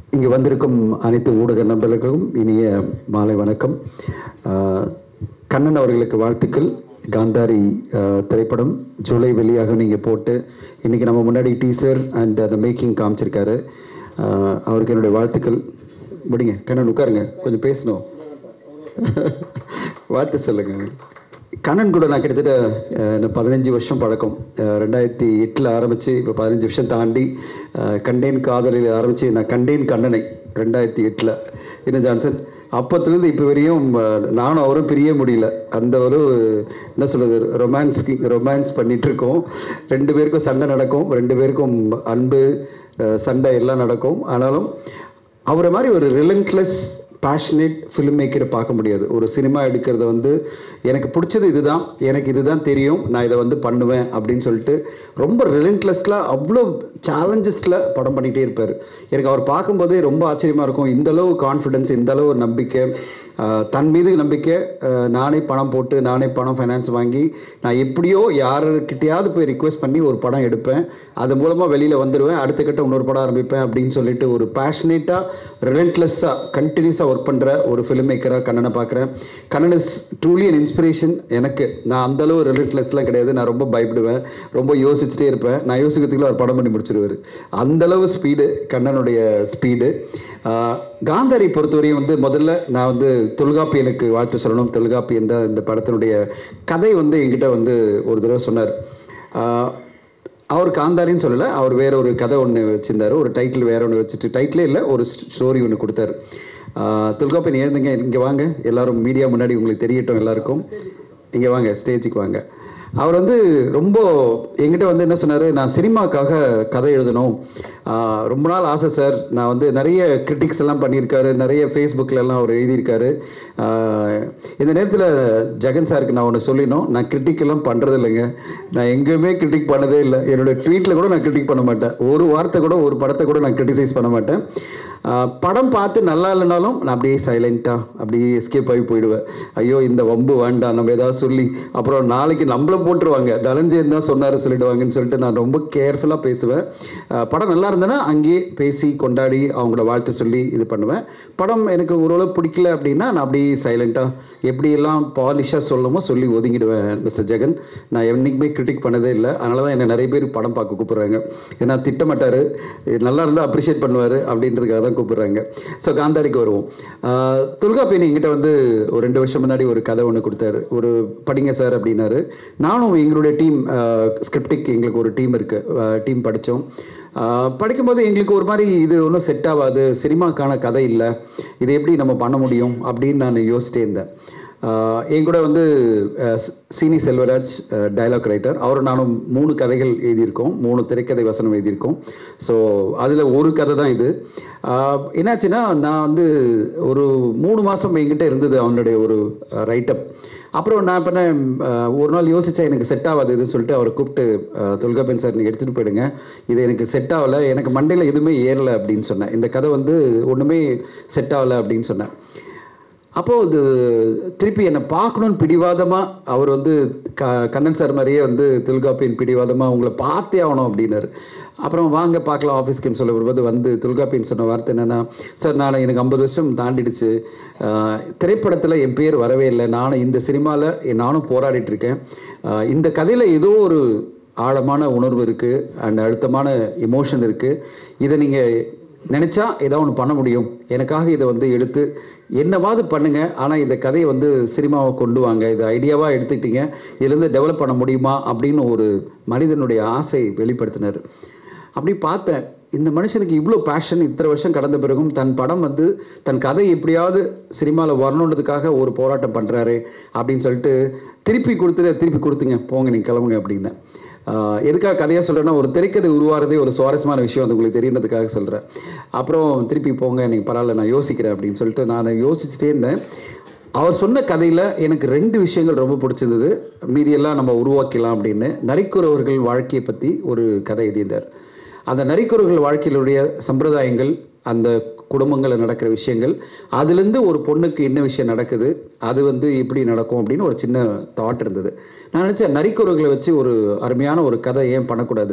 இங்கு வந்திருக்கும் அனைத்து ஊடக நண்பர்களுக்கும் இனிய மாலை வணக்கம் ஆஹ், கண்ணன் அவர்களுக்கு வாழ்த்துக்கள் காந்தாரி ஆஹ், திரைப்படம் ஜூலை வெளியாக நீங்கள் போட்டு இன்றைக்கி நம்ம முன்னாடி டீசர் அண்ட் அந்த மேக்கிங் காமிச்சிருக்காரு ஆஹ், அவருக்கு என்னுடைய வாழ்த்துக்கள் முடிங்க கண்ணன் உட்காருங்க கொஞ்சம் பேசணும் வாழ்த்து சொல்லுங்க கண்ணன் கூட நான் கிட்டத்தட்ட அஹ், என்ன பதினஞ்சு வருஷம் பழக்கம் அஹ், ரெண்டாயிரத்தி எட்டில் ஆரம்பித்து இப்போ பதினஞ்சு வருஷம் தாண்டி அஹ், கண்டேன் காதலில் ஆரம்பித்து நான் கண்டேன் கண்ணனை ரெண்டாயிரத்தி எட்டில் என்ன ஜான்சன் அப்பத்துலேருந்து இப்போ வரையும் அஹ், நானும் அவரும் பிரிய முடியல அந்த ஒரு என்ன சொல்கிறது ரொமான்ஸ் ரொமான்ஸ் பண்ணிகிட்ருக்கோம் ரெண்டு பேருக்கும் சண்டை நடக்கும் ரெண்டு பேருக்கும் அன்பு அஹ், சண்டை எல்லாம் நடக்கும் ஆனாலும் அவரை மாதிரி ஒரு ரிலங்க்லெஸ் பேஷனேட் ஃபிலிம் மேக்கரை பார்க்க முடியாது ஒரு சினிமா எடுக்கிறத வந்து எனக்கு பிடிச்சது இதுதான் எனக்கு இதுதான் தெரியும் நான் இதை வந்து பண்ணுவேன் அப்படின்னு சொல்லிட்டு ரொம்ப ரிலண்ட்லெஸ்ல அவ்வளோ சேலஞ்சஸில் படம் பண்ணிகிட்டே இருப்பார் எனக்கு அவர் பார்க்கும்போதே ரொம்ப ஆச்சரியமாக இருக்கும் இந்த அளவு கான்ஃபிடென்ஸ் இந்த அளவு ஒரு நம்பிக்கை ஆஹ், தன் மீது நம்பிக்கை ஆஹ், நானே பணம் போட்டு நானே பணம் ஃபைனான்ஸ் வாங்கி நான் எப்படியோ யாருக்கிட்டையாவது போய் ரிக்வெஸ்ட் பண்ணி ஒரு படம் எடுப்பேன் அது மூலமாக வெளியில் வந்துடுவேன் அடுத்த கட்ட இன்னொரு படம் ஆரம்பிப்பேன் அப்படின்னு சொல்லிட்டு ஒரு பேஷனேட்டாக ரிலண்ட்லெஸ்ஸாக கண்டினியூஸாக ஒர்க் பண்ணுற ஒரு ஃபிலிம் மேக்கராக கண்ணனை பார்க்குறேன் Kannan is truly an inspiration எனக்கு நான் அந்தளவு ரிலண்ட்லெஸ்லாம் கிடையாது நான் ரொம்ப பயப்படுவேன் ரொம்ப யோசிச்சுட்டே இருப்பேன் நான் யோசிக்கிறதுக்குள்ள ஒரு படம் பண்ணி முடிச்சிருவார் அந்தளவு ஸ்பீடு கண்ணனுடைய ஸ்பீடு காந்தாரி பொறுத்தவரையும் வந்து முதல்ல நான் வந்து தொல்காப்பியனுக்கு வாழ்த்து சொல்லணும் தொல்காப்பியன் தான் இந்த படத்தினுடைய கதை வந்து என்கிட்ட வந்து ஒரு தடவை சொன்னார் ஆஹ், அவர் காந்தாரின்னு சொல்லலை அவர் வேற ஒரு கதை ஒன்று வச்சிருந்தாரு ஒரு டைட்டில் வேற ஒன்று வச்சுட்டு டைட்டிலே இல்லை ஒரு ஸ்டோரி ஒன்று கொடுத்தாரு ஆஹ், தொல்காப்பியன் எழுந்துங்க இங்கே வாங்க எல்லாரும் மீடியா முன்னாடி உங்களுக்கு தெரியட்டும் எல்லாருக்கும் இங்கே வாங்க ஸ்டேஜுக்கு வாங்க அவர் வந்து ரொம்ப என்கிட்ட வந்து என்ன சொன்னார் நான் சினிமாக்காக கதை எழுதணும் ஆஹ், ரொம்ப நாள் ஆசை சார் நான் வந்து நிறைய கிரிட்டிக்ஸ் எல்லாம் பண்ணியிருக்காரு நிறைய ஃபேஸ்புக்கில் எல்லாம் அவர் எழுதியிருக்காரு ஆஹ், இந்த நேரத்தில் ஜெகன் சாருக்கு நான் ஒன்று சொல்லினோம் நான் கிரிட்டிக் எல்லாம் பண்ணுறது இல்லைங்க நான் எங்கேயுமே கிரிட்டிக் பண்ணதே இல்லை என்னோட ட்வீட்டில் கூட நான் கிரிட்டிக் பண்ண மாட்டேன் ஒரு வார்த்தை கூட ஒரு படத்தை கூட நான் கிரிட்டிசைஸ் பண்ண மாட்டேன் ஆஹ், படம் பார்த்து நல்லா இல்லைனாலும் நான் அப்படியே சைலண்ட்டாக அப்படியே எஸ்கேப் ஆகி போயிடுவேன் ஐயோ இந்த வம்பு வேண்டாம் நம்ம ஏதாவது சொல்லி அப்புறம் நாளைக்கு நம்மள போட்டுருவாங்க தனஞ்சயன் தான் சொன்னார் சொல்லிடுவாங்கன்னு சொல்லிட்டு நான் ரொம்ப கேர்ஃபுல்லாக பேசுவேன் ஆஹ், படம் நல்லா இருந்தேன்னா அங்கேயே பேசி கொண்டாடி அவங்கள வாழ்த்து சொல்லி இது பண்ணுவேன் படம் எனக்கு ஓரளவு பிடிக்கல அப்படின்னா நான் அப்படியே சைலண்ட்டாக எப்படியெல்லாம் பாலிஷாக சொல்லணுமோ சொல்லி ஒதுங்கிடுவேன் மிஸ்டர் ஜெகன் நான் என்னைக்குமே கிரிட்டிக் பண்ணதே இல்லை அதனால தான் என்னை நிறைய பேர் படம் பார்க்க கூப்பிட்றாங்க ஏன்னா திட்டமாட்டார் நல்லா இருந்தால் அப்ரிஷியேட் பண்ணுவார் அப்படின்றதுக்காக தான் கூப்பிட்றாங்க ஸோ காந்தாரிக்கு வருவோம் ஆஹ், தொல்காப்பியன் என்கிட்ட வந்து ஒரு ரெண்டு வருஷம் முன்னாடி ஒரு கதை ஒன்று கொடுத்தாரு ஒரு படிங்க சார் அப்படின்னாரு நானும் எங்களுடைய டீம் ஸ்கிரிப்டிக் எங்களுக்கு ஒரு டீம் இருக்குது டீம் படித்தோம் படிக்கும்போது எங்களுக்கு ஒரு மாதிரி இது ஒன்றும் செட் ஆகாது சினிமாக்கான கதை இல்லை இது எப்படி நம்ம பண்ண முடியும் அப்படின்னு நான் யோசிச்சிட்டே இருந்தேன் ஆஹ் என் கூட வந்து அஹ், ஸ்- சீனி செல்வராஜ் டைலாக் ரைட்டர் அவரும் நானும் மூணு கதைகள் எழுதியிருக்கோம் மூணு திரைக்கதை வசனம் எழுதியிருக்கோம் ஸோ அதில் ஒரு கதை தான் இது ஆஹ் என்னாச்சுன்னா நான் வந்து ஒரு மூணு மாதம் என்கிட்ட இருந்தது அவனுடைய ஒரு ரைட்டப் அப்புறம் நான் பண்ண ஒரு நாள் யோசித்தேன் எனக்கு செட் ஆகாது இதுன்னு சொல்லிட்டு அவரை கூப்பிட்டு அஹ், தொல்காப்பியன் சார் நீங்கள் எடுத்துகிட்டு போயிடுங்க இது எனக்கு செட் ஆகலை எனக்கு மண்டையில் எதுவுமே ஏறலை அப்படின்னு சொன்னேன் இந்த கதை வந்து ஒன்றுமே செட் ஆகலை அப்படின்னு சொன்னேன் அப்போது இது திருப்பி என்னை பார்க்கணுன்னு பிடிவாதமாக அவர் வந்து க கண்ணன் சார் மாதிரியே வந்து தொல்காப்பியன் பிடிவாதமாக உங்களை பார்த்தே ஆகணும் அப்படின்னாரு அப்புறம் வாங்க பார்க்கலாம் ஆஃபீஸ்க்குன்னு சொல்ல வரும்போது வந்து தொல்காப்பியன் சொன்ன வார்த்தை என்னென்னா சார் நான் எனக்கு ஐம்பது வருஷம் தாண்டிடுச்சு ஆஹ், திரைப்படத்தில் என் பேர் வரவே இல்லை நானும் இந்த சினிமாவில் நானும் போராடிட்டு இருக்கேன் ஆஹ், இந்த கதையில் ஏதோ ஒரு ஆழமான உணர்வு இருக்குது அண்ட் அழுத்தமான எமோஷன் இருக்குது இதை நீங்கள் நினச்சா ஏதோ ஒன்று பண்ண முடியும் எனக்காக இதை வந்து எடுத்து என்னவாவது பண்ணுங்க ஆனால் இந்த கதையை வந்து சினிமாவை கொண்டு வாங்க இதை ஐடியாவாக எடுத்துக்கிட்டீங்க இதுலேருந்து டெவலப் பண்ண முடியுமா அப்படின்னு ஒரு மனிதனுடைய ஆசை வெளிப்படுத்தினார் அப்படி பார்த்தேன் இந்த மனுஷனுக்கு இவ்வளோ பேஷன் இத்தனை வருஷம் கடந்த பிறகும் தன் படம் வந்து தன் கதை எப்படியாவது சினிமாவில் வரணுன்றதுக்காக ஒரு போராட்டம் பண்ணுறாரு அப்படின்னு சொல்லிட்டு திருப்பி கொடுத்துட்டு திருப்பி கொடுத்துங்க போங்க நீங்கள் கிளம்புங்க அப்படின்னேன் ஆஹ் எதுக்காக கதையாக சொல்கிறேன்னா ஒரு திரைக்கதை உருவாகிறதே ஒரு சுவாரஸ்யமான விஷயம் அது உங்களுக்கு தெரியுன்றதுக்காக சொல்கிறேன் அப்புறம் திருப்பி போங்க நீங்கள் பரவாயில்ல நான் யோசிக்கிறேன் அப்படின்னு சொல்லிட்டு நான் யோசிச்சுட்டே இருந்தேன் அவர் சொன்ன கதையில் எனக்கு ரெண்டு விஷயங்கள் ரொம்ப பிடிச்சிருந்தது மீதியெல்லாம் நம்ம உருவாக்கலாம் அப்படின்னு நரிக்குறவர்கள் வாழ்க்கையை பற்றி ஒரு கதை எழுதியிருந்தார் அந்த நரிக்குறவர்கள் வாழ்க்கையிலுடைய சம்பிரதாயங்கள் அந்த குடும்பங்களில் நடக்கிற விஷயங்கள் அதுலேருந்து ஒரு பொண்ணுக்கு என்ன விஷயம் நடக்குது அது வந்து எப்படி நடக்கும் அப்படின்னு ஒரு சின்ன தாட் இருந்தது நான் நினச்சேன் நரிக்குறவர்களை வச்சு ஒரு அருமையான ஒரு கதை ஏன் பண்ணக்கூடாது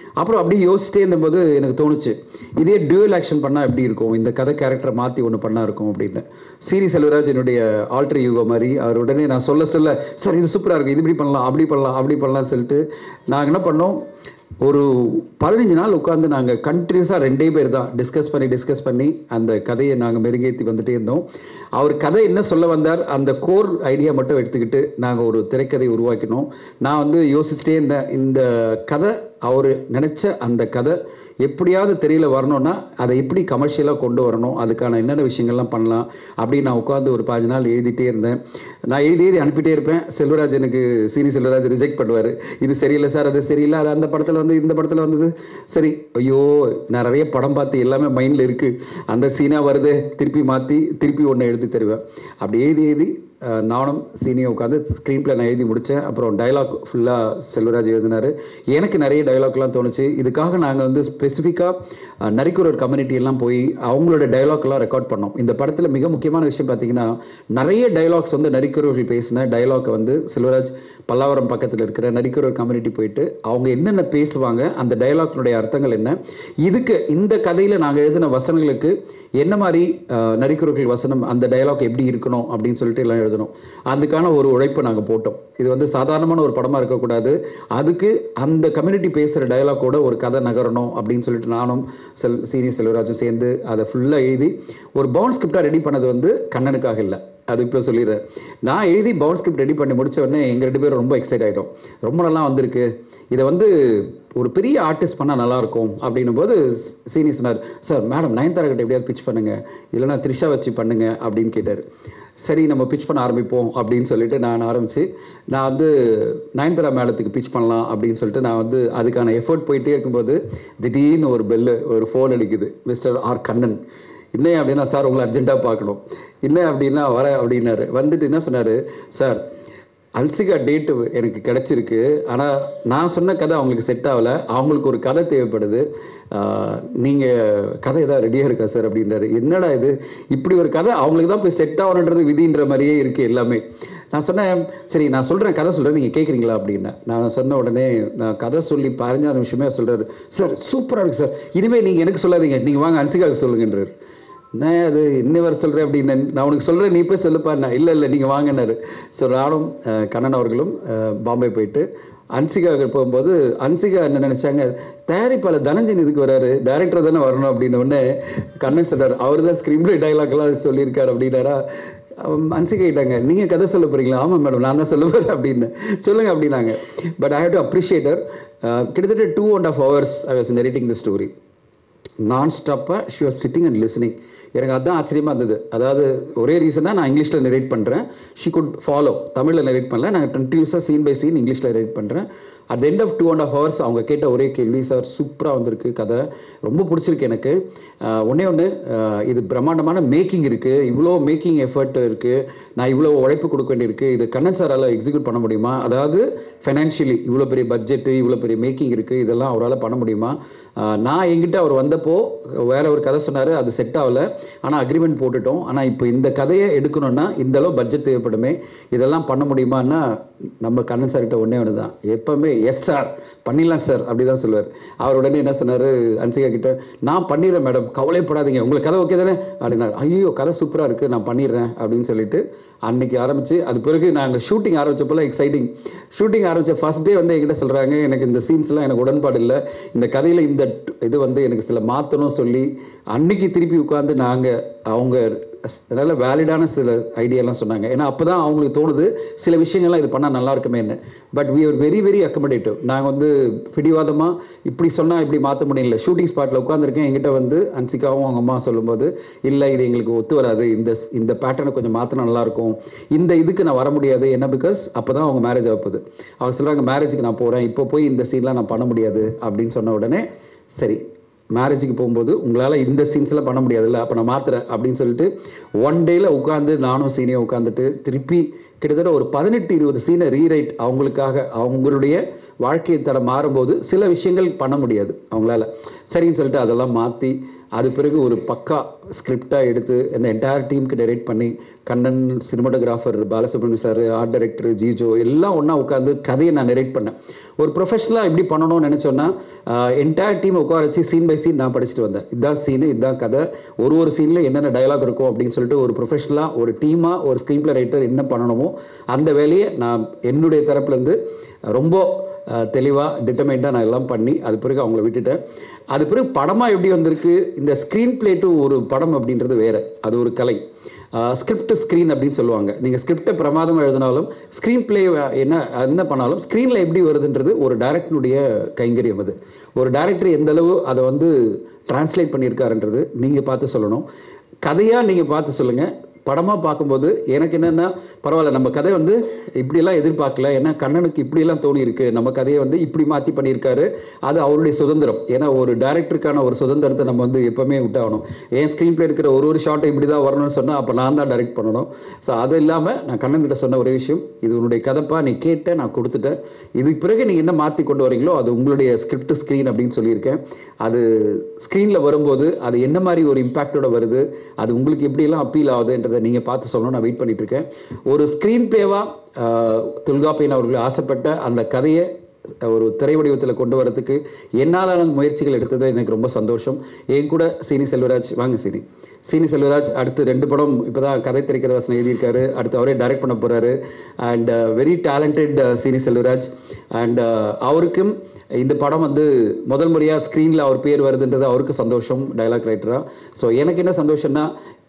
அப்புறம் அப்படியே யோசிச்சிட்டே இருந்தபோது எனக்கு தோணுச்சு இதே டியூவல் ஆக்ஷன் பண்ணால் எப்படி இருக்கும் இந்த கதை கேரக்டரை மாற்றி ஒன்று பண்ணா இருக்கும் அப்படின்னு சீரி செல்வராஜ் என்னுடைய ஆல்டர் யூகோ மாதிரி அவர் உடனே நான் சொல்ல சொல்ல சார் இது சூப்பராக இருக்குது இது இப்படி பண்ணலாம் அப்படி பண்ணலாம் அப்படி பண்ணலாம் சொல்லிட்டு நாங்கள் என்ன பண்ணோம் ஒரு பதினஞ்சு நாள் உட்காந்து நாங்கள் கண்டினியூஸாக ரெண்டே பேர் தான் டிஸ்கஸ் பண்ணி டிஸ்கஸ் பண்ணி அந்த கதையை நாங்கள் மெருகேற்றி வந்துட்டே இருந்தோம் அவர் கதை என்ன சொல்ல வந்தார் அந்த கோர் ஐடியா மட்டும் எடுத்துக்கிட்டு நாங்கள் ஒரு திரைக்கதை உருவாக்கினோம் நான் வந்து யோசிச்சுட்டே இருந்தேன் இந்த கதை அவர் நினச்ச அந்த கதை எப்படியாவது தெரியல வரணும்னா அதை எப்படி கமர்ஷியலாக கொண்டு வரணும் அதுக்கான என்னென்ன விஷயங்கள்லாம் பண்ணலாம் அப்படின்னு நான் உட்காந்து ஒரு பாஞ்சு நாள் எழுதிட்டே இருந்தேன் நான் எழுதி எழுதி அனுப்பிட்டே இருப்பேன் செல்வராஜ் எனக்கு சீனி செல்வராஜ் ரிஜெக்ட் பண்ணுவார் இது சரியில்லை சார் அது சரியில்லை அது அந்த படத்தில் வந்து இந்த படத்தில் வந்தது சரி ஐயோ நான் நிறைய படம் பார்த்து எல்லாமே மைண்டில் இருக்குது அந்த சீனாக வருது திருப்பி மாற்றி திருப்பி ஒன்று எழுதி தருவேன் அப்படி எழுதி எழுதி அஹ், நானும் சீனியும் உட்காந்து ஸ்க்ரீன் பிளே நான் எழுதி முடித்தேன் அப்புறம் டைலாக் ஃபுல்லாக செல்வராஜ் எழுதினார் எனக்கு நிறைய டைலாக்லாம் தோணுச்சு இதுக்காக நாங்கள் வந்து ஸ்பெசிஃபிக்காக நரிக்குறர் கம்யூனிட்டி எல்லாம் போய் அவங்களோட டைலாக்லாம் ரெக்கார்ட் பண்ணோம் இந்த படத்தில் மிக முக்கியமான விஷயம் பார்த்தீங்கன்னா நிறைய டைலாக்ஸ் வந்து நரிக்குறவர்கள் பேசின டைலாக்கை வந்து செல்வராஜ் பல்லாவரம் பக்கத்தில் இருக்கிற நரிக்குறவர் கம்யூனிட்டி போயிட்டு அவங்க என்னென்ன பேசுவாங்க அந்த டைலாக்னுடைய அர்த்தங்கள் என்ன இதுக்கு இந்த கதையில் நாங்கள் எழுதின வசனங்களுக்கு என்ன மாதிரி அஹ், நரிக்குறவர்கள் வசனம் அந்த டைலாக் எப்படி இருக்கணும் அப்படின்னு சொல்லிட்டு எல்லாம் எழுதணும் அதுக்கான ஒரு உழைப்பை நாங்கள் போட்டோம் இது வந்து சாதாரணமான ஒரு படமாக இருக்கக்கூடாது அதுக்கு அந்த கம்யூனிட்டி பேசுகிற டைலாக்கோட ஒரு கதை நகரணும் அப்படின்னு சொல்லிட்டு நானும் செல் சீனியர் செல்வராஜும் சேர்ந்து அதை ஃபுல்லாக எழுதி ஒரு பவுன் ஸ்கிரிப்டாக ரெடி பண்ணது வந்து கண்ணனுக்காக இல்லை அது இப்போ சொல்லிடுறேன் நான் எழுதி பவுன் ஸ்கிரிப்ட் ரெடி பண்ணி முடிச்ச உடனே எங்கள் ரெண்டு பேரும் ரொம்ப எக்ஸைட் ஆகிட்டோம் ரொம்ப நல்லா வந்திருக்கு இதை வந்து ஒரு பெரிய ஆர்டிஸ்ட் பண்ணால் நல்லாயிருக்கும் அப்படின்னும் போது சீனி சொன்னார் சார் மேடம் நயன்தாரா கிட்ட எப்படியாவது பிச் பண்ணுங்க இல்லைன்னா த்ரிஷா வச்சு பண்ணுங்க அப்படின்னு கேட்டார் சரி நம்ம பிச் பண்ண ஆரம்பிப்போம் அப்படின்னு சொல்லிட்டு நான் ஆரம்பித்து நான் வந்து நயன்தாரா மேடத்துக்கு பிச் பண்ணலாம் அப்படின்னு சொல்லிட்டு நான் வந்து அதுக்கான எஃபோர்ட் போயிட்டே இருக்கும்போது திடீர்னு ஒரு பெல்லு ஒரு ஃபோன் அடிக்குது மிஸ்டர் ஆர் கண்ணன் என்ன அப்படின்னா சார் உங்களை அர்ஜென்ட்டாக பார்க்கணும் என்ன அப்படின்னா வரேன் அப்படின்னாரு வந்துட்டு என்ன சொன்னார் சார் அல்சிகா டேட்டு எனக்கு கிடச்சிருக்கு ஆனால் நான் சொன்ன கதை அவங்களுக்கு செட் ஆகலை அவங்களுக்கு ஒரு கதை தேவைப்படுது நீங்கள் கதை ஏதாவது ரெடியாக இருக்கா சார் அப்படின்றாரு என்னடா இது இப்படி ஒரு கதை அவங்களுக்கு தான் போய் செட் ஆகணுன்றது விதின்ற மாதிரியே இருக்குது எல்லாமே நான் சொன்னேன் சரி நான் சொல்கிறேன் கதை சொல்கிறேன் நீங்கள் கேட்குறீங்களா அப்படின்னேன் நான் சொன்ன உடனே நான் கதை சொல்லி பதினஞ்சாவது நிமிஷமே சொல்கிறாரு சார் சூப்பராக இருக்குது சார் இனிமேல் நீங்கள் எனக்கு சொல்லாதீங்க நீங்கள் வாங்க அன்சிகாவுக்கு சொல்லுங்கன்றார் நான் அது என்ன வர சொல்கிறேன் அப்படின்னு நான் உனக்கு சொல்கிறேன் நீ போய் சொல்லுப்பா நான் இல்லை இல்லை நீங்கள் வாங்கினாரு ஸோ நானும் அஹ், கண்ணன் அவர்களும் அஹ், பாம்பே போயிட்டு அன்சிகாவுக்கு போகும்போது அன்சிகா என்ன நினச்சாங்க தயாரிப்பாளர் தனஞ்சன் இதுக்கு வராரு டைரக்டர் தானே வரணும் அப்படின்ன உடனே கண்ணன் சொன்னார் அவர் தான் ஸ்க்ரீன் பிளே டைலாக்லாம் சொல்லியிருக்காரு அப்படின்னாரா அவன் அன்சிகா கேட்டாங்க நீங்கள் கதை சொல்ல போகிறீங்களா ஆமாம் மேடம் நான் தான் சொல்ல போகிறேன் அப்படின்னு சொல்லுங்கள் அப்படின்னாங்க but I have to appreciate her கிட்டத்தட்ட two and half hours I was narrating the story நான் ஸ்டாப்பாக she was sitting and listening எனக்கு அதுதான் ஆச்சரியமாக இருந்தது அதாவது ஒரே ரீசனாக நான் இங்கிலீஷில் நெரேட் பண்ணுறேன் ஷி குட் ஃபாலோ தமிழில் நெரேட் பண்ணல நான் கண்டினியூஸாக சீன் பை சீன் இங்கிலீஷில் நெரேட் பண்ணுறேன் at end of two and half hours அவங்க கேட்ட ஒரே கேள்வி சார் சூப்பராக வந்திருக்கு கதை ரொம்ப பிடிச்சிருக்கு எனக்கு ஆஹ் ஒண்ணே ஒன்று இது பிரம்மாண்டமான மேக்கிங் இருக்குது இவ்வளோ மேக்கிங் எஃபர்ட் இருக்குது நான் இவ்வளோ உழைப்பு கொடுக்க வேண்டியிருக்கு இது கண்ணன் சாரால் எக்ஸிக்யூட் பண்ண முடியுமா அதாவது ஃபைனான்ஷியலி இவ்வளோ பெரிய பட்ஜெட்டு இவ்வளோ பெரிய மேக்கிங் இருக்குது இதெல்லாம் அவரால் பண்ண முடியுமா ஆஹ் நான் எங்கிட்ட அவர் வந்தப்போ வேற ஒரு கதை சொன்னார் அது செட் ஆகலை ஆனால் அக்ரிமெண்ட் போட்டுட்டோம் ஆனால் இப்போ இந்த கதையை எடுக்கணும்னா இந்த அளவு பட்ஜெட் தேவைப்படுமே இதெல்லாம் பண்ண முடியுமான்னா நம்ம கண்ணன் சார்கிட்ட ஒன்றே ஒன்று தான் எப்போவுமே எஸ் சார் பண்ணிடலாம் சார் அப்படி தான் சொல்லுவார் அவர் உடனே என்ன சொன்னார் அன்சிகா கிட்ட நான் பண்ணிடுறேன் மேடம் கவலைப்படாதீங்க உங்களுக்கு கதை ஓகே தானே அப்படின்னாரு ஐயோ கதை சூப்பராக இருக்குது நான் பண்ணிடுறேன் அப்படின்னு சொல்லிட்டு அன்னைக்கு ஆரம்பித்து அது பிறகு நாங்கள் ஷூட்டிங் ஆரம்பிச்சப்போலாம் எக்ஸைட்டிங் ஷூட்டிங் ஆரம்பித்த ஃபர்ஸ்ட் டே வந்து என்கிட்ட சொல்கிறாங்க எனக்கு இந்த சீன்ஸ்லாம் எனக்கு உடன்பாடு இல்லை இந்த கதையில் இந்த இது வந்து எனக்கு சில மாற்றணும் சொல்லி அன்னைக்கு திருப்பி உட்காந்து நாங்கள் அவங்க நல்ல வேலிடான சில ஐடியாலாம் சொன்னாங்க ஏன்னா அப்போ தான் அவங்களுக்கு தோணுது சில விஷயங்கள்லாம் இது பண்ணால் நல்லா இருக்குமே என்ன but we are very very accommodative நாங்கள் வந்து பிடிவாதமாக இப்படி சொன்னால் இப்படி மாற்ற முடியல ஷூட்டிங் ஸ்பாட்டில் உட்காந்துருக்கேன் என்கிட்ட வந்து அன்சிகாவும் அவங்க அம்மா சொல்லும்போது இல்லை இது எங்களுக்கு ஒத்து வராது இந்த இந்த பேட்டர்னை கொஞ்சம் மாற்றினா நல்லாயிருக்கும் இந்த இதுக்கு நான் வர முடியாது என்ன பிகாஸ் அப்போ தான் அவங்க மேரேஜ் ஆகுது அவங்க சொல்கிறாங்க மேரேஜுக்கு நான் போகிறேன் இப்போ போய் இந்த சீன்லாம் நான் பண்ண முடியாது அப்படின்னு சொன்ன உடனே சரி மேரேஜுக்கு போகும்போது உங்களால் இந்த சீன்ஸ்லாம் பண்ண முடியாதுல்ல அப்போ நான் மாத்துறேன் அப்படின்னு சொல்லிட்டு ஒன் டேயில் உட்காந்து நானும் சீனியும் உட்காந்துட்டு திருப்பி கிட்டத்தட்ட ஒரு பதினெட்டு இருபது சீனை ரீரைட் அவங்களுக்காக அவங்களுடைய வாழ்க்கை தரம் மாறும்போது சில விஷயங்கள் பண்ண முடியாது அவங்களால சரின்னு சொல்லிட்டு அதெல்லாம் மாற்றி அது பிறகு ஒரு பக்கா ஸ்கிரிப்டாக எடுத்து இந்த என்டையர் டீமுக்கு டைரக்ட் பண்ணி Kannan cinematographer Balasubramaniam sir art director Jijo எல்லாம் ஒன்றா உட்காந்து கதையை நான் நரேட் பண்ணேன் ஒரு ப்ரொஃபஷனலாக எப்படி பண்ணணும்னு நினச்சோன்னா என்டையர் டீம் உட்கார வச்சு சீன் பை சீன் நான் படிச்சுட்டு வந்தேன் இதுதான் சீனு இதுதான் கதை ஒரு ஒரு சீனில் என்னென்ன டயலாக் இருக்கும் அப்படின்னு சொல்லிட்டு ஒரு ப்ரொஃபஷனலாக ஒரு டீமாக ஒரு ஸ்க்ரீன் பிளே ரைட்டர் என்ன பண்ணணுமோ அந்த வேலையை நான் என்னுடைய தரப்புலேருந்து ரொம்ப தெளிவாக டிட்டர்மைண்டாக நான் எல்லாம் பண்ணி அது பிறகு அவங்கள விட்டுட்டேன் அது பிறகு படமாக எப்படி வந்திருக்கு இந்த ஸ்க்ரீன் பிளே டு ஒரு படம் அப்படின்றது வேறு அது ஒரு கலை ஸ்கிரிப்ட் ஸ்க்ரீன் அப்படின்னு சொல்லுவாங்க நீங்கள் ஸ்கிரிப்டை பிரமாதமாக எழுதினாலும் ஸ்க்ரீன் பிளே என்ன என்ன பண்ணாலும் ஸ்க்ரீனில் எப்படி வருதுன்றது ஒரு டேரக்டருடைய கைங்கரியம் அது ஒரு டேரக்டர் எந்த அளவு அதை வந்து டிரான்ஸ்லேட் பண்ணியிருக்காருன்றது நீங்கள் பார்த்து சொல்லணும் கதையாக நீங்கள் பார்த்து சொல்லுங்கள் படமாக பார்க்கும்போது எனக்கு என்னென்னா பரவாயில்ல நம்ம கதை வந்து இப்படியெல்லாம் எதிர்பார்க்கல ஏன்னா கண்ணனுக்கு இப்படியெல்லாம் தோணி இருக்கு நம்ம கதையை வந்து இப்படி மாற்றி பண்ணியிருக்காரு அது அவருடைய சுதந்திரம் ஏன்னா ஒரு டேரக்டருக்கான ஒரு சுதந்திரத்தை நம்ம வந்து எப்போவுமே விட்டாகணும் ஏன் ஸ்க்ரீன் பிளே இருக்கிற ஒரு ஒரு ஷாட்டை இப்படி தான் வரணும்னு சொன்னால் அப்போ நான் தான் டைரக்ட் பண்ணணும் ஸோ அது இல்லாமல் நான் கண்ணன் கிட்ட சொன்ன ஒரே விஷயம் இது உன்னுடைய கதைப்பா நீ கேட்ட நான் கொடுத்துட்டேன் இதுக்கு பிறகு நீங்கள் என்ன மாற்றி கொண்டு வரீங்களோ அது உங்களுடைய ஸ்கிரிப்ட் ஸ்க்ரீன் அப்படின்னு சொல்லியிருக்கேன் அது ஸ்க்ரீனில் வரும்போது அது என்ன மாதிரி ஒரு இம்பேக்டோட வருது அது உங்களுக்கு எப்படியெல்லாம் அப்பீல் ஆகுதுன்றதை நீங்கள் பார்த்து சொல்லணும் நான் வெயிட் பண்ணிட்டு இருக்கேன் ஒரு ஸ்க்ரீன் பிளேவாக தொல்காப்பியன் அவர்கள் ஆசைப்பட்ட அந்த கதையை ஒரு திரை வடிவத்தில் கொண்டு வரதுக்கு என்னாலான முயற்சிகள் எடுத்தது எனக்கு ரொம்ப சந்தோஷம் என் கூட சீனி செல்வராஜ் வாங்க சீனி சீனி செல்வராஜ் அடுத்து ரெண்டு படம் இப்போ தான் கதை திரைக்கதை வசனம் எழுதியிருக்காரு அடுத்து அவரே டைரக்ட் பண்ண போகிறாரு அண்ட் வெரி டேலண்டட் சீனி செல்வராஜ் அண்ட் அவருக்கும் இந்த படம் வந்து முதல் முறையாக ஸ்க்ரீனில் அவர் பேர் வருதுன்றது அவருக்கு சந்தோஷம் டைலாக் ரைட்டராக ஸோ எனக்கு என்ன சந்தோஷம்னா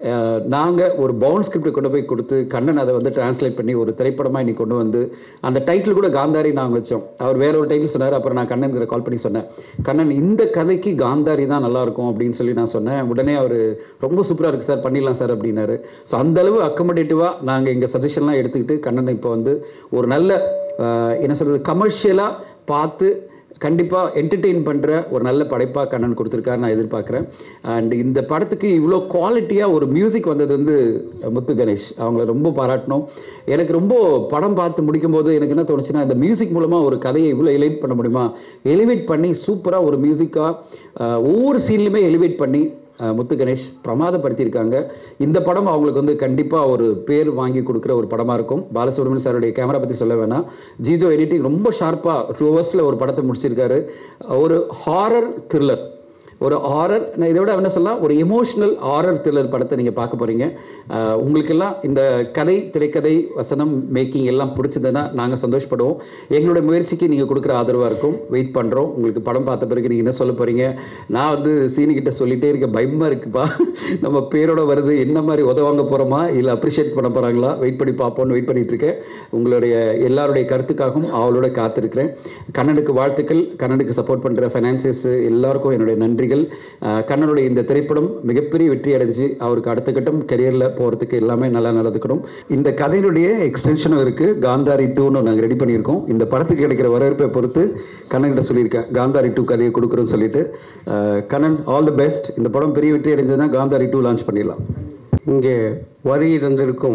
நாங்கள் ஒரு பவுன் ஸ்கிரிப்ட் கொண்டு போய் கொடுத்து கண்ணன் அதை வந்து டிரான்ஸ்லேட் பண்ணி ஒரு திரைப்படமாக இன்னைக்கு கொண்டு வந்து அந்த டைட்டில் கூட காந்தாரி நாங்கள் வச்சோம் அவர் வேற ஒரு டைட்டில் சொன்னார் அப்புறம் நான் கண்ணன் கால் பண்ணி சொன்னேன் கண்ணன் இந்த கதைக்கு காந்தாரி தான் நல்லா இருக்கும் அப்படின்னு சொல்லி நான் சொன்னேன் உடனே அவர் ரொம்ப சூப்பராக இருக்குது சார் பண்ணிடலாம் சார் அப்படின்னாரு ஸோ அந்தளவு அக்கமடேட்டிவாக நாங்கள் எங்கள் சஜஷன்லாம் எடுத்துக்கிட்டு கண்ணன் இப்போ வந்து ஒரு நல்ல ஆஹ், என்ன சொல்கிறது கமர்ஷியலாக பார்த்து கண்டிப்பாக என்டர்டெயின் பண்ணுற ஒரு நல்ல படைப்பாக கண்ணன் கொடுத்துருக்காரு நான் எதிர்பார்க்குறேன் அண்ட் இந்த படத்துக்கு இவ்வளோ குவாலிட்டியாக ஒரு மியூசிக் வந்தது வந்து முத்து கணேஷ் அவங்கள ரொம்ப பாராட்டணும் எனக்கு ரொம்ப படம் பார்த்து முடிக்கும்போது எனக்கு என்ன தோணுச்சுன்னா இந்த மியூசிக் மூலமாக ஒரு கதையை இவ்வளோ எலிவேட் பண்ண முடியுமா எலிவேட் பண்ணி சூப்பராக ஒரு மியூசிக்காக ஒவ்வொரு சீன்லையுமே எலிவேட் பண்ணி அஹ், முத்து கணேஷ் பிரமாதப்படுத்தியிருக்காங்க இந்த படம் அவங்களுக்கு வந்து கண்டிப்பாக ஒரு பேர் வாங்கி கொடுக்குற ஒரு படமாக இருக்கும் பாலசுப்ரமணியன் சாருடைய கேமரா பற்றி சொல்ல வேணாம் ஜிஜோ எடிட்டிங் ரொம்ப ஷார்ப்பாக டூ ஹவர்ஸில் ஒரு படத்தை முடிச்சிருக்காரு ஒரு ஹாரர் த்ரில்லர் ஒரு ஹாரர் நான் இதை விட என்ன சொல்லலாம் ஒரு எமோஷனல் ஹாரர் த்ரில்லர் படத்தை நீங்கள் பார்க்க போகிறீங்க உங்களுக்கெல்லாம் இந்த கதை திரைக்கதை வசனம் மேக்கிங் எல்லாம் பிடிச்சதுன்னா நாங்கள் சந்தோஷப்படுவோம் எங்களுடைய முயற்சிக்கு நீங்கள் கொடுக்குற ஆதரவாக இருக்கும் வெயிட் பண்ணுறோம் உங்களுக்கு படம் பார்த்த பிறகு நீங்கள் என்ன சொல்ல போகிறீங்க நான் வந்து சீனிக்கிட்ட சொல்லிகிட்டே இருக்கேன் பயமாக இருக்குப்பா நம்ம பேரோட வருது என்ன மாதிரி உதவாங்க போகிறோமா இல்லை அப்ரிஷியேட் பண்ண போகிறாங்களா வெயிட் பண்ணி பார்ப்போம்னு வெயிட் பண்ணிட்டு இருக்கேன் உங்களுடைய எல்லாருடைய கருத்துக்காகவும் அவளோட காத்திருக்கிறேன் கண்ணனுக்கு வாழ்த்துக்கள் கண்ணனுக்கு சப்போர்ட் பண்ணுற ஃபைனான்சியர்ஸ் எல்லாருக்கும் என்னுடைய நன்றிகள் அஹ் கண்ணனுடைய இந்த திரைப்படம் மிகப்பெரிய வெற்றி அடைஞ்சு அவருக்கு அடுத்த கட்டம் கரியரில் போகிறதுக்கு எல்லாமே நல்லா நடந்துக்கணும் இந்த கதையினுடைய எக்ஸ்டென்ஷனும் இருக்குது காந்தாரி டூன்னு நாங்கள் ரெடி பண்ணியிருக்கோம் இந்த படத்துக்கு கிடைக்கிற வரவேற்பை பொறுத்து கண்ணன்கிட்ட சொல்லியிருக்கேன் காந்தாரி டூ கதையை கொடுக்குறோன்னு சொல்லிட்டு அஹ் கண்ணன் ஆல் தி பெஸ்ட் இந்த படம் பெரிய வெற்றி அடைஞ்சதுன்னா காந்தாரி டூ லான்ச் பண்ணிடலாம் இங்கே வருகை தந்திருக்கும்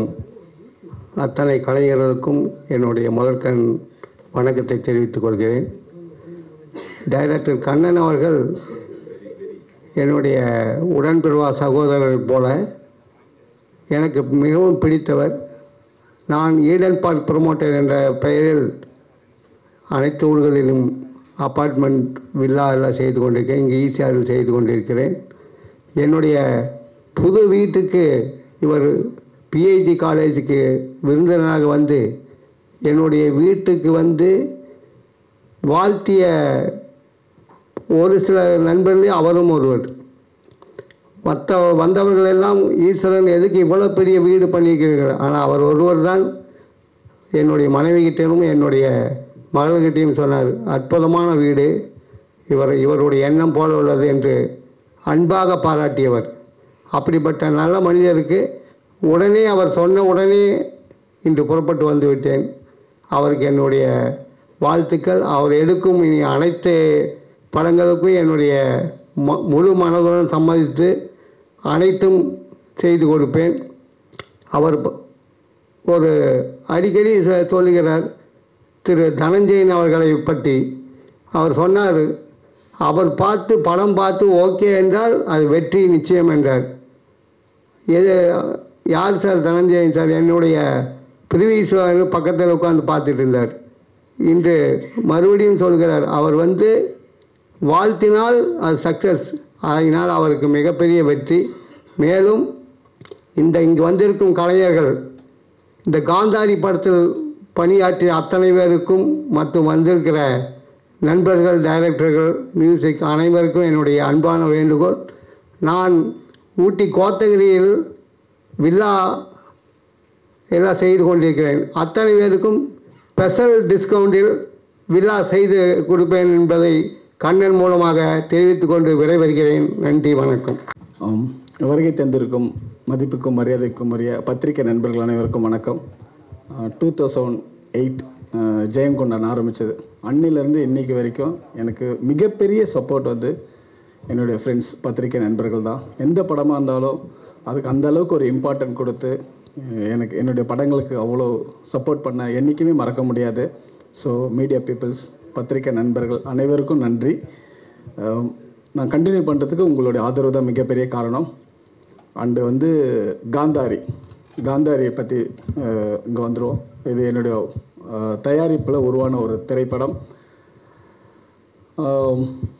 அத்தனை கலைஞர்களுக்கும் என்னுடைய முதற்கண் வணக்கத்தை தெரிவித்துக் கொள்கிறேன் டைரக்டர் கண்ணன் அவர்கள் என்னுடைய உடன்பிறவா சகோதரர் போல எனக்கு மிகவும் பிடித்தவர் நான் ஈடன் பார்க் ப்ரொமோட்டர் என்ற பெயரில் அனைத்து ஊர்களிலும் அப்பார்ட்மெண்ட் வில்லா எல்லாம் செய்து கொண்டிருக்கேன் இங்கே ஈசிஆரில் செய்து கொண்டிருக்கிறேன் என்னுடைய புது வீட்டுக்கு இவர் பிஐடி காலேஜுக்கு விருந்தினராக வந்து என்னுடைய வீட்டுக்கு வந்து வாழ்த்திய ஒரு சில நண்பர்களே அவரும் ஒருவர் மற்ற வந்தவர்கள் எல்லாம் ஈஸ்வரன் எதுக்கு இவ்வளோ பெரிய வீடு பண்ணியிருக்கிறீர்கள் ஆனால் அவர் ஒருவர் தான் என்னுடைய மனைவிகிட்டையும் என்னுடைய மகள்கிட்டையும் சொன்னார் அற்புதமான வீடு இவர் இவருடைய எண்ணம் போல உள்ளது என்று அன்பாக பாராட்டியவர் அப்படிப்பட்ட நல்ல மனிதருக்கு உடனே அவர் சொன்ன உடனே இன்று புறப்பட்டு வந்து விட்டேன் அவருக்கு என்னுடைய வாழ்த்துக்கள் அவர் எடுக்கும் இனி அனைத்து படங்களுக்கும் என்னுடைய ம முழு மனதுடன் சம்மதித்து அனைத்தும் செய்து கொடுப்பேன் அவர் ப- ஒரு அடிக்கடி சொ- சொல்லுகிறார் திரு தனஞ்சயன் அவர்களை பற்றி அவர் சொன்னார் அவர் பார்த்து படம் பார்த்து ஓகே என்றால் அது வெற்றி நிச்சயம் என்றார் எது யார் சார் தனஞ்சயன் சார் என்னுடைய பிரிவீஸ்வர் பக்கத்தில் உட்காந்து பார்த்துட்டு இருந்தார் இன்று மறுபடியும் சொல்கிறார் அவர் வந்து வாழ்த்தினால் அது சக்ஸஸ் அதனால் அவருக்கு மிகப்பெரிய வெற்றி மேலும் இந்த இங்கு வந்திருக்கும் கலைஞர்கள் இந்த காந்தாரி படத்தில் பணியாற்றிய அத்தனை பேருக்கும் மற்றும் வந்திருக்கிற நண்பர்கள் டைரக்டர்கள் மியூசிக் அனைவருக்கும் என்னுடைய அன்பான வேண்டுகோள் நான் ஊட்டி கோத்தகிரியில் வில்லா எல்லாம் செய்து கொண்டிருக்கிறேன் அத்தனை பேருக்கும் ஸ்பெஷல் டிஸ்கவுண்டில் வில்லா செய்து கொடுப்பேன் என்பதை கண்ணன் மூலமாக தெரிவித்துக் கொண்டு விடைபெறுகிறேன் நன்றி வணக்கம் ஆம். வருகை தந்திருக்கும் மதிப்புக்கும் மரியாதைக்கும் உரிய பத்திரிகை நண்பர்கள் அனைவருக்கும் வணக்கம் டூ தௌசண்ட் எயிட் ஜெயங்கொண்டான் ஆரம்பித்தது அன்னிலேருந்து இன்னைக்கு வரைக்கும் எனக்கு மிகப்பெரிய சப்போர்ட் வந்து என்னுடைய ஃப்ரெண்ட்ஸ் பத்திரிகை நண்பர்கள் தான் எந்த படமாக இருந்தாலும் அதுக்கு அந்த அளவுக்கு ஒரு இம்பார்ட்டன்ட் கொடுத்து அஹ், எனக்கு என்னுடைய படங்களுக்கு அவ்வளோ சப்போர்ட் பண்ண என்றைக்குமே மறக்க முடியாது ஸோ மீடியா பீப்புள்ஸ் பத்திரிகை நண்பர்கள் அனைவருக்கும் நன்றி அஹ், நான் கண்டினியூ பண்ணுறதுக்கு உங்களுடைய ஆதரவு தான் மிகப்பெரிய காரணம் அண்டு வந்து காந்தாரி காந்தாரியை பற்றி இங்கே வந்துடுவோம் இது என்னுடைய தயாரிப்பில் உருவான ஒரு திரைப்படம் ஆம்,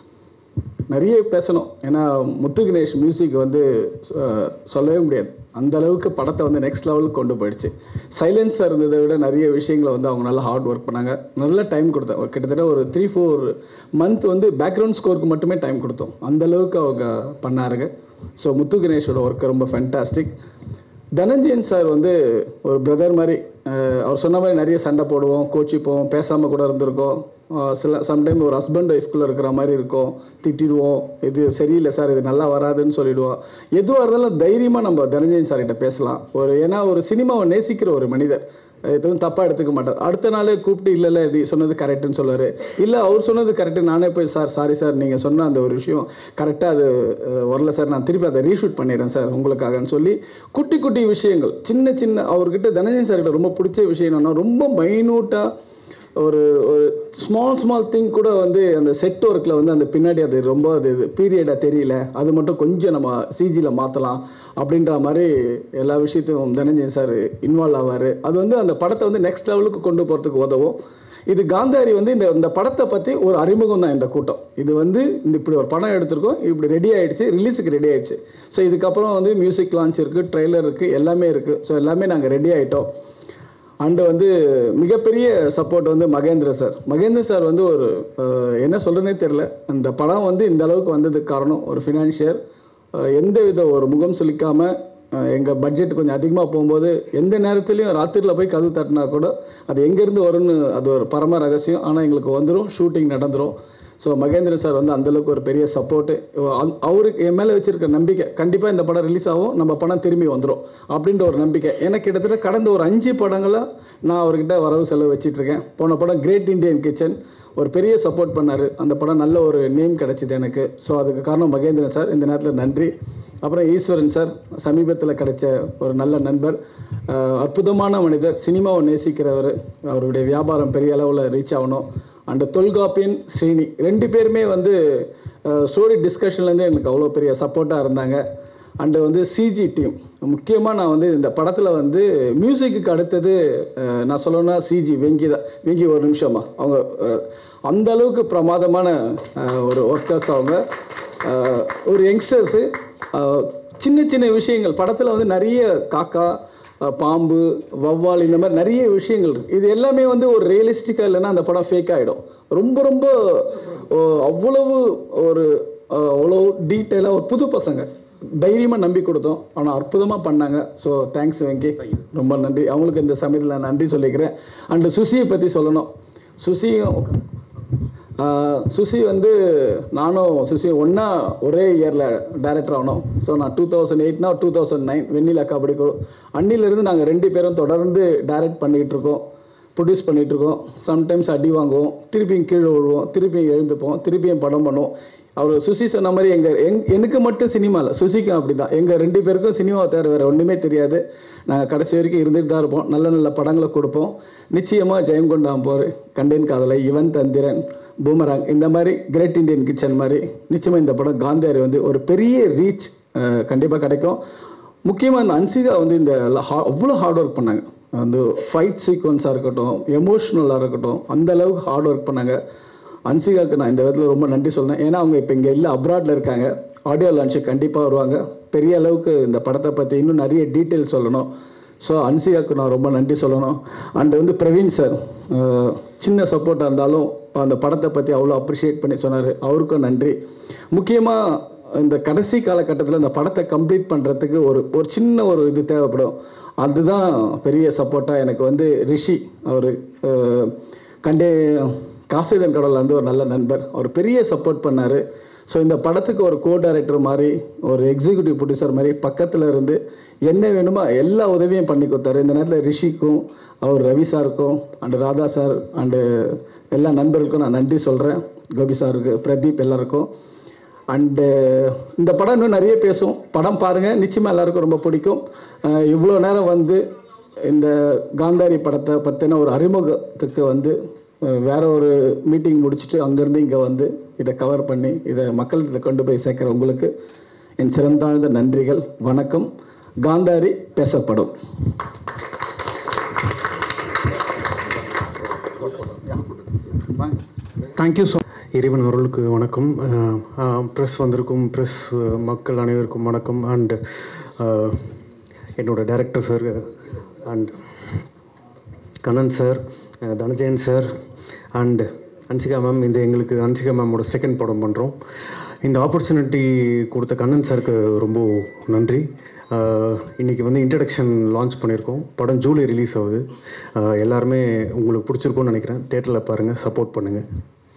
நிறைய பேசணும் ஏன்னா முத்து கணேஷ் மியூசிக் வந்து அஹ், சொல்லவே முடியாது அந்த அளவுக்கு படத்தை வந்து நெக்ஸ்ட் லெவலுக்கு கொண்டு போயிடுச்சு சைலன்ஸாக இருந்ததை விட நிறைய விஷயங்களை வந்து அவங்க நல்லா ஹார்ட் ஒர்க் பண்ணாங்க நல்ல டைம் கொடுத்தோம் கிட்டத்தட்ட ஒரு த்ரீ ஃபோர் மந்த் வந்து பேக்ரவுண்ட் ஸ்கோருக்கு மட்டுமே டைம் கொடுத்தோம் அந்த அளவுக்கு அவங்க பண்ணாருங்க ஸோ முத்து கணேஷோட ஒர்க் ரொம்ப ஃபென்டாஸ்டிக் தனஞ்சயன் சார் வந்து ஒரு பிரதர் மாதிரி அஹ், அவர் சொன்ன மாதிரி நிறைய சண்டை போடுவோம் கோச்சிப்போம் பேசாமல் கூட இருந்திருக்கோம் அஹ், சில சம்டைம் ஒரு ஹஸ்பண்ட் ஒய்ஃப்குள்ளே இருக்கிற மாதிரி இருக்கும் திட்டிடுவோம் இது சரியில்லை சார் இது நல்லா வராதுன்னு சொல்லிடுவோம் எதுவாக இருந்தாலும் தைரியமாக நம்ம தனஞ்சயன் சார்கிட்ட பேசலாம் ஒரு ஏன்னா ஒரு சினிமாவை நேசிக்கிற ஒரு மனிதர் எதுவும் தப்பாக எடுத்துக்க மாட்டார் அடுத்த நாளே கூப்பிட்டு இல்லை இல்லை நீ சொன்னது கரெக்டுன்னு சொல்லுவார் இல்லை அவர் சொன்னது கரெக்டு நானே போய் சார் சாரி சார் நீங்கள் சொன்ன அந்த ஒரு விஷயம் கரெக்டாக அது அஹ், வரல சார் நான் திருப்பி அதை ரீஷூட் பண்ணிடுறேன் சார் உங்களுக்காகன்னு சொல்லி குட்டி குட்டி விஷயங்கள் சின்ன சின்ன அவர்கிட்ட தனஞ்சயன் சார்கிட்ட ரொம்ப பிடிச்ச விஷயம் என்னன்னா ரொம்ப மைனூட்டாக ஒரு ஒரு ஸ்மால் ஸ்மால் திங் கூட வந்து அந்த செட் ஒர்க்கில் வந்து அந்த பின்னாடி அது ரொம்ப அது பீரியடாக தெரியல அது மட்டும் கொஞ்சம் நம்ம சிஜியில் மாற்றலாம் அப்படின்ற மாதிரி எல்லா விஷயத்தையும் தனஞ்சயன் சார் இன்வால்வ் ஆவார் அது வந்து அந்த படத்தை வந்து நெக்ஸ்ட் லெவலுக்கு கொண்டு போகிறதுக்கு உதவும் இது காந்தாரி வந்து இந்த இந்த படத்தை பற்றி ஒரு அறிமுகம் தான் இந்த கூட்டம் இது வந்து இந்த இப்படி ஒரு படம் எடுத்திருக்கோம் இப்படி ரெடி ஆயிடுச்சு ரிலீஸுக்கு ரெடி ஆயிடுச்சு ஸோ இதுக்கப்புறம் வந்து மியூசிக் லான்ச் இருக்குது ட்ரெய்லர் இருக்குது எல்லாமே இருக்குது ஸோ எல்லாமே நாங்கள் ரெடி ஆகிட்டோம் அண்டு வந்து மிகப்பெரிய சப்போர்ட் வந்து மகேந்திர சார் மகேந்திர சார் வந்து ஒரு அஹ், என்ன சொல்கிறேனே தெரில அந்த படம் வந்து இந்த அளவுக்கு வந்ததுக்கு காரணம் ஒரு ஃபினான்ஷியர் எந்த வித ஒரு முகம் சுளிக்காமல் எங்கள் பட்ஜெட் கொஞ்சம் அதிகமாக போகும்போது எந்த நேரத்துலையும் ராத்திரியில் போய் கதவு தட்டினா கூட அது எங்கேருந்து வரும்னு அது ஒரு பரம ரகசியம் ஆனால் எங்களுக்கு வந்துடும் ஷூட்டிங் நடந்துடும் ஸோ மகேந்திர சார் வந்து அந்தளவுக்கு ஒரு பெரிய சப்போர்ட்டு அவருக்கு என் மேலே வச்சிருக்க நம்பிக்கை கண்டிப்பாக இந்த படம் ரிலீஸ் ஆகும் நம்ம படம் திரும்பி வந்துடும் அப்படின்ற ஒரு நம்பிக்கை எனக்கு கிட்டத்தட்ட கடந்த ஒரு அஞ்சு படங்களாக நான் அவர்கிட்ட வரவு செலவு வச்சிட்டு இருக்கேன் போன படம் கிரேட் இந்தியன் கிச்சன் ஒரு பெரிய சப்போர்ட் பண்ணார் அந்த படம் நல்ல ஒரு நேம் கிடச்சிது எனக்கு ஸோ அதுக்கு காரணம் மகேந்திரன் சார் இந்த நேரத்தில் நன்றி அப்புறம் ஈஸ்வரன் சார் சமீபத்தில் கிடைச்ச ஒரு நல்ல நண்பர் அஹ் அற்புதமான மனிதர் சினிமாவை நேசிக்கிறவர் அவருடைய வியாபாரம் பெரிய அளவில் ரீச் ஆகணும் அண்ட் தொல்காப்பியன் ஸ்ரீனி ரெண்டு பேருமே வந்து ஸ்டோரி டிஸ்கஷன்லேருந்து எனக்கு அவ்வளோ பெரிய சப்போர்ட்டாக இருந்தாங்க அண்டு வந்து சிஜி டீம் முக்கியமாக நான் வந்து இந்த படத்தில் வந்து மியூசிக்கு அடுத்தது அஹ், நான் சொல்லணும்னா சிஜி வெங்கி தான் வெங்கி ஒரு நிமிஷமா அவங்க அஹ், அந்த அளவுக்கு பிரமாதமான அஹ், ஒரு ஒர்க்கர்ஸ் அவங்க அஹ், ஒரு யங்ஸ்டர்ஸு சின்ன சின்ன விஷயங்கள் படத்தில் வந்து நிறைய காக்கா அஹ், பாம்பு வவ்வால் இந்த மாதிரி நிறைய விஷயங்கள் இருக்கு இது எல்லாமே வந்து ஒரு ரியலிஸ்டிக்காக இல்லைன்னா அந்த படம் ஃபேக் ஆகிடும் ரொம்ப ரொம்ப ஓ, அவ்வளவு ஒரு அஹ், அவ்வளோ டீட்டெயிலாக ஒரு புது பசங்க தைரியமாக நம்பி கொடுத்தோம் ஆனால் அற்புதமாக பண்ணாங்க ஸோ தேங்க்ஸ் வெங்கி ரொம்ப நன்றி அவங்களுக்கு இந்த சமயத்தில் நான் நன்றி சொல்லிக்கிறேன் அண்டு சுசியை பற்றி சொல்லணும் சுசியும் ஆஹ் சுசி வந்து நானும் சுசி ஒன்றா ஒரே இயரில் டைரக்டர் ஆனோம் ஸோ நான் டூ தௌசண்ட் எயிட்னா two thousand nine Vennila Kabaddi Kuzhu அன்னிலிருந்து நாங்கள் ரெண்டு பேரும் தொடர்ந்து டைரக்ட் பண்ணிக்கிட்டு இருக்கோம் ப்ரொடியூஸ் பண்ணிகிட்டு இருக்கோம் சம்டைம்ஸ் அடி வாங்குவோம் திருப்பியும் கீழே விழுவோம் திருப்பியும் எழுந்துப்போம் திருப்பியும் படம் பண்ணுவோம் அவர் சுசி சொன்ன மாதிரி எங்கள் எங் எனக்கு மட்டும் சினிமா இல்லை சுசிக்கும் அப்படி தான் எங்கள் ரெண்டு பேருக்கும் சினிமாவை தவிர வேறு ஒன்றுமே தெரியாது நாங்கள் கடைசி வரைக்கும் இருந்துட்டு தான் இருப்போம் நல்ல நல்ல படங்களை கொடுப்போம் நிச்சயமாக ஜெயங்கொண்டாம் போர் கண்டேன் காதலை இவன் தந்திரன் பூமராங் இந்த மாதிரி கிரேட் இண்டியன் கிச்சன் மாதிரி நிச்சயமாக இந்த படம் காந்தாரி வந்து ஒரு பெரிய ரீச் கண்டிப்பாக கிடைக்கும் முக்கியமாக அந்த அன்சிகா வந்து இந்த ஹா- அவ்வளோ ஹார்ட் ஒர்க் பண்ணாங்க வந்து ஃபைட் சீக்வன்ஸாக இருக்கட்டும் எமோஷ்னலாக இருக்கட்டும் அந்த அளவுக்கு ஹார்ட் ஒர்க் பண்ணாங்க அன்சிகாவுக்கு நான் இந்த விதத்தில் ரொம்ப நன்றி சொல்றேன் ஏன்னா அவங்க இப்போ இங்கே இல்லை அப்ராடில் இருக்காங்க ஆடியோ லான்ச்சு கண்டிப்பாக வருவாங்க பெரிய அளவுக்கு இந்த படத்தை பற்றி இன்னும் நிறைய டீட்டெயில் சொல்லணும் ஸோ அன்சிகாவுக்கு நான் ரொம்ப நன்றி சொல்லணும் அண்ட் வந்து பிரவீன் சார் அஹ், சின்ன சப்போர்ட்டாக இருந்தாலும் அந்த படத்தை பற்றி அவ்வளோ அப்ரிஷியேட் பண்ணி சொன்னார் அவருக்கும் நன்றி முக்கியமாக இந்த கடைசி காலகட்டத்தில் இந்த படத்தை கம்ப்ளீட் பண்ணுறதுக்கு ஒரு ஒரு சின்ன ஒரு இது தேவைப்படும் அதுதான் பெரிய சப்போர்ட்டாக எனக்கு வந்து ரிஷி அவர் கண்டே காசிதன் கடவுள் வந்து ஒரு நல்ல நண்பர் அவர் பெரிய சப்போர்ட் பண்ணார் ஸோ இந்த படத்துக்கு ஒரு கோ டைரக்டர் மாதிரி ஒரு எக்ஸிக்யூட்டிவ் ப்ரொடியூசர் மாதிரி பக்கத்தில் இருந்து என்ன வேணுமோ எல்லா உதவியும் பண்ணி கொடுத்தாரு இந்த நேரத்தில் ரிஷிக்கும் அவர் ரவி சாருக்கும் அண்டு ராதா சார் அண்டு எல்லா நண்பர்களுக்கும் நான் நன்றி சொல்கிறேன் கோபி சாருக்கு பிரதீப் எல்லாருக்கும் அண்டு இந்த படம் இன்னும் நிறைய பேசும் படம் பாருங்கள் நிச்சயமாக எல்லாருக்கும் ரொம்ப பிடிக்கும் அஹ் இவ்வளோ நேரம் வந்து இந்த காந்தாரி படத்தை பற்றின ஒரு அறிமுகத்துக்கு வந்து அஹ் வேற ஒரு மீட்டிங் முடிச்சுட்டு அங்கேருந்து இங்கே வந்து இதை கவர் பண்ணி இதை மக்கள்கிட்ட கொண்டு போய் சேர்க்குற உங்களுக்கு என் சிறந்தாழ்ந்த நன்றிகள் வணக்கம் காந்தாரி பேசப்படும் தேங்க்யூ ஸோ இறைவன் அருளுக்கு வணக்கம் ப்ரெஸ் வந்திருக்கும் ப்ரெஸ் மக்கள் அனைவருக்கும் வணக்கம் அண்ட் என்னோட director sir and Kannan sir Dhananjayan sir and Hansika ma'am இந்த எங்களுக்கு அன்சிகா மேமோட செகண்ட் படம் பண்ணுறோம் இந்த ஆப்பர்ச்சுனிட்டி கொடுத்த கண்ணன் சாருக்கு ரொம்ப நன்றி அஹ், இன்னைக்கு வந்து இன்ட்ரடக்ஷன் லான்ச் பண்ணியிருக்கோம் படம் ஜூலை ரிலீஸ் ஆகுது அஹ், எல்லாருமே உங்களுக்கு பிடிச்சிருக்கும்னு நினைக்கிறேன் தேட்டரில் பாருங்கள் சப்போர்ட் பண்ணுங்கள்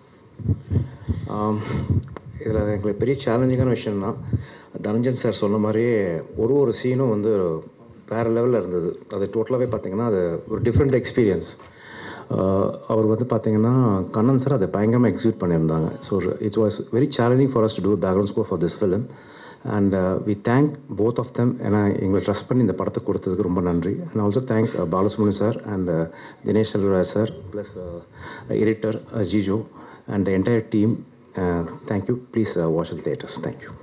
இதில் எங்களுக்கு பெரிய சேலஞ்சிங்கான விஷயம் தான் தனஞ்சன் சார் சொன்ன மாதிரியே ஒரு ஒரு சீனும் வந்து வேறு லெவலில் இருந்தது அது டோட்டலாகவே பார்த்தீங்கன்னா அது ஒரு டிஃப்ரெண்ட் எக்ஸ்பீரியன்ஸ் அவர் வந்து பார்த்தீங்கன்னா கண்ணன் சார் அதை பயங்கரமாக எக்ஸிக்யூட் பண்ணியிருந்தாங்க so it's was very challenging for us to do background score for this film and we thank both of them ஏன்னா எங்களை ட்ரஸ்ட் பண்ணி இந்த படத்தை கொடுத்ததுக்கு ரொம்ப நன்றி and also thank Balasumani sir and Dinesh Selvaraj sir plus editor Jijo and the entire team. Uh, thank you. Please uh, watch the theaters. Thank you.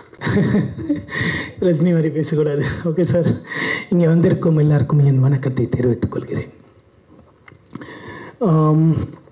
Rajini மாதிரி பேசக்கூடாது ஓகே சார் இங்கே வந்திருக்கும் எல்லாருக்கும் என் வணக்கத்தை தெரிவித்துக் கொள்கிறேன் ஆம்,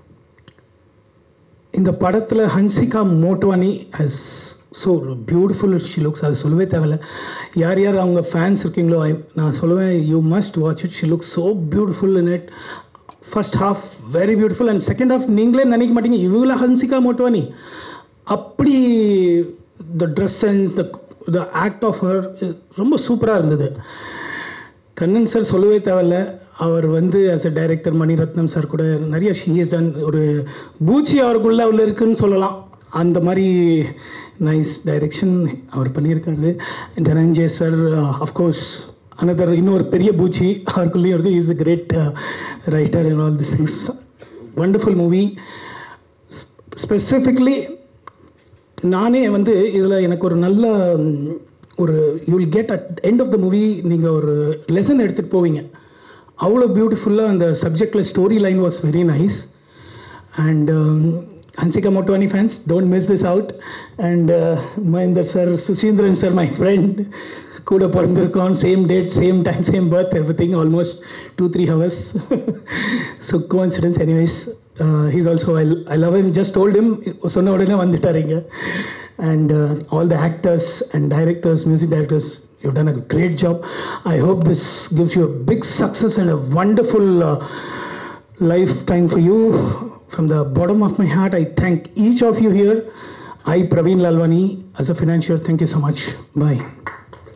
இந்த படத்தில் Hansika Motwani has so beautiful she looks அது சொல்லவே தேவையில்ல யார் யார் அவங்க ஃபேன்ஸ் இருக்கீங்களோ I- நான் சொல்லுவேன் you must watch it she look so beautiful in it first half very beautiful and second half நீங்களே நினைக்க மாட்டீங்க இவங்கள ஹன்சிகா மோட்வானி அப்படி the dress sense the the act of her ரொம்ப சூப்பராக இருந்தது கண்ணன் சார் சொல்லவே தேவையில்ல அவர் வந்து as a director Maniratnam sir கூட நிறைய ஷீஸ் டன் ஒரு பூச்சி அவருக்குள்ள உள்ள இருக்குன்னு சொல்லலாம் அந்த மாதிரி நைஸ் டைரெக்ஷன் அவர் பண்ணியிருக்காரு தனஞ்சய் சார் அஃப்கோர்ஸ் அனதர் இன்னொரு பெரிய பூச்சி அவருக்குள்ளேயும் இருக்குது is a great writer and all this things wonderful movie specifically நானே வந்து இதில் எனக்கு ஒரு நல்ல ம், ஒரு you will get at end of the movie நீங்கள் ஒரு லெசன் எடுத்துகிட்டு போவீங்க அவ்வளோ பியூட்டிஃபுல்லாக அந்த சப்ஜெக்டில் story line was very nice and Hansika Motwani fans don't miss this out and Mahendar sir Suseenthiran sir my friend கூட பிறந்திருக்கோம் same date same time same birth every thing almost two three hours so coincidence anyways he's also I I love him just told him சொன்ன உடனே வந்துட்டாருங்க and all the actors and directors music directors you've done a great job i hope this gives you a big success and a wonderful uh, lifetime for you from the bottom of my heart i thank each of you here i praveen lalwani as a financier thank you so much bye